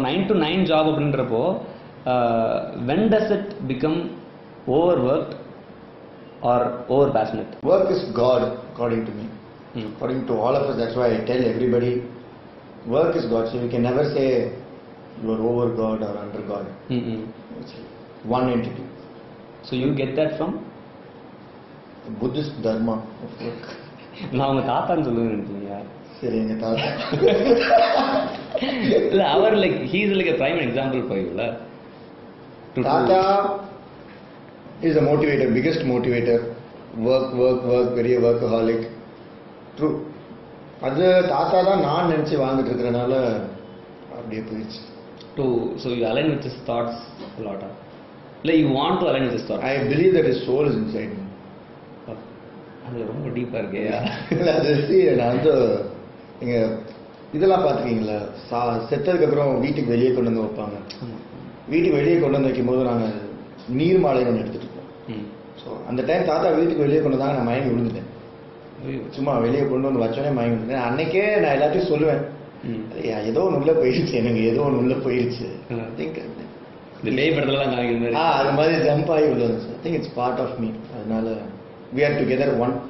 Nine to nine job அப்படின்றப்போ when does it become over work or over passionate Work is God, according to me. According to all of us, that's why I tell everybody, work is God. So you can never say you are over God or under God. It's one entity. So you get that from Buddhist dharma of work. நான் உங்க தாத்தான்னு சொல்லுவேன் நினைச்சீங்க சரி எங்க தாத்தா இல்ல அவர் like he's like a prime example for யூல தாத்தா is a motivator biggest motivator work work work பெரிய ஒர்க்கஹாலிக் ட்ரூ அது தாத்தா தான் நான் நினச்சி வாழ்ந்துட்டு இருக்கிறனால அப்படியே போயிடுச்சு டு so you align with his thoughts லாட்டா இல்லை you want to align with his thoughts I believe that is soul is inside me அது ரொம்ப டீப்பா இருக்கேயா இல்லை அது see, நான் வந்து நீங்கள் இதெல்லாம் பார்த்துருக்கீங்களா சா செத்ததுக்கப்புறம் வீட்டுக்கு வெளியே கொண்டு வந்து வைப்பாங்க வீட்டுக்கு வெளியே கொண்டு வந்து வைக்கும்போது நாங்கள் நீர் மாலை ஒன்று எடுத்துகிட்டு இருப்போம் ம் ஸோ அந்த டைம் தாத்தா வீட்டுக்கு வெளியே கொண்டு வந்தாங்க நான் மயங்கி விழுந்துட்டேன் ஐயோ. சும்மா வெளியே கொண்டு வந்து வச்சோடனே மயங்கி விழுந்தேன் அன்னைக்கே நான் எல்லாத்தையும் சொல்லுவேன் ம். "ஐயா, ஏதோ ஒன்று உள்ள போயிருச்சு எனக்கு ஏதோ ஒன்று உள்ள போயிருச்சு ஆ. I think இந்த பேய் படத்துலலாம் காமிக்கிற மாதிரி ஆ அது மாதிரி ஜம்ப் ஆகி விழுந்துச்சு I think it's part of me அதனால வி ஆர் டுகெதர் ஒன்